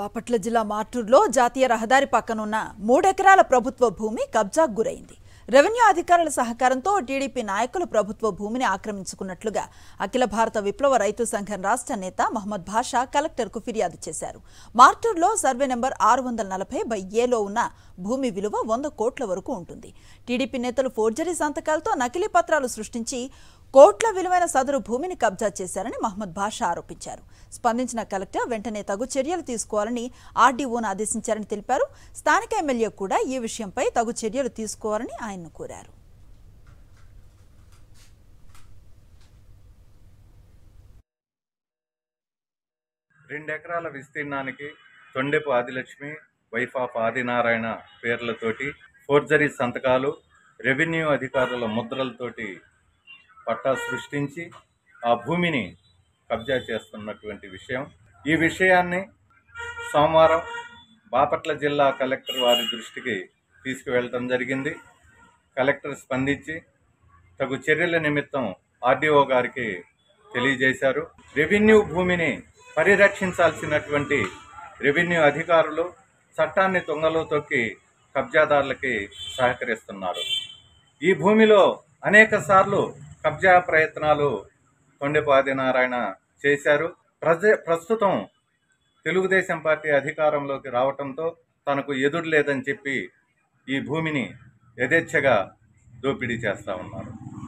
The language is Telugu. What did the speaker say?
బాపట్ల జిల్లా మార్టూరులో జాతీయ రహదారి పక్కనున్న మూడెకరాల ప్రభుత్వ భూమి కబ్జాకు గురైంది రెవెన్యూ అధికారుల సహకారంతో టీడీపీ నాయకులు ప్రభుత్వ భూమిని ఆక్రమించుకున్నట్లుగా అఖిల భారత విప్లవ రైతు సంఘం రాష్ట్ర నేత మహమ్మద్ భాషా కలెక్టర్కు ఫిర్యాదు చేశారు మార్టూరులో సర్వే నెంబర్ ఆరు వందల నలభై బై ఏలో ఉన్న భూమి విలువ వంద కోట్ల వరకు ఉంటుంది టీడీపీ నేతలు ఫోర్జరీ సంతకాలతో నకిలీ పత్రాలు సృష్టించి కోట్ల విలువైన సదరు భూమిని కబ్జా చేశారని మహమ్మద్ భాషా ఆరోపించారు స్పందించిన కలెక్టర్ వెంటనే తగు చర్యలు తీసుకోవాలని ఆర్డీఓను ఆదేశించారని తెలిపారు స్థానిక ఎమ్మెల్యే కూడా ఈ విషయంపై తగు చర్యలు తీసుకోవాలని ఆయన్ను కోరారు రెండు ఎకరాల విస్తీర్ణానికి తొండెపు ఆదిలక్ష్మి వైఫ్ ఆఫ్ ఆదినారాయణ పేర్లతోటి ఫోర్జరీ సంతకాలు రెవెన్యూ అధికారుల ముద్రలతోటి పట్టా సృష్టించి ఆ భూమిని కబ్జా చేస్తున్నటువంటి విషయం ఈ విషయాన్ని సోమవారం బాపట్ల జిల్లా కలెక్టర్ వారి దృష్టికి తీసుకువెళ్ళటం జరిగింది కలెక్టర్ స్పందించి తగు చర్యల నిమిత్తం ఆర్డీఓ గారికి తెలియజేశారు రెవెన్యూ భూమిని పరిరక్షించాల్సినటువంటి రెవెన్యూ అధికారులు చట్టాన్ని తుంగలో తొక్కి కబ్జాదారులకి సహకరిస్తున్నారు ఈ భూమిలో అనేక సార్లు కబ్జా ప్రయత్నాలు కొండెపాది నారాయణ చేశారు ప్రజ ప్రస్తుతం తెలుగుదేశం పార్టీ అధికారంలోకి రావటంతో తనకు ఎదురు లేదని చెప్పి ఈ భూమిని యథేచ్ఛగా దోపిడీ చేస్తూ ఉన్నారు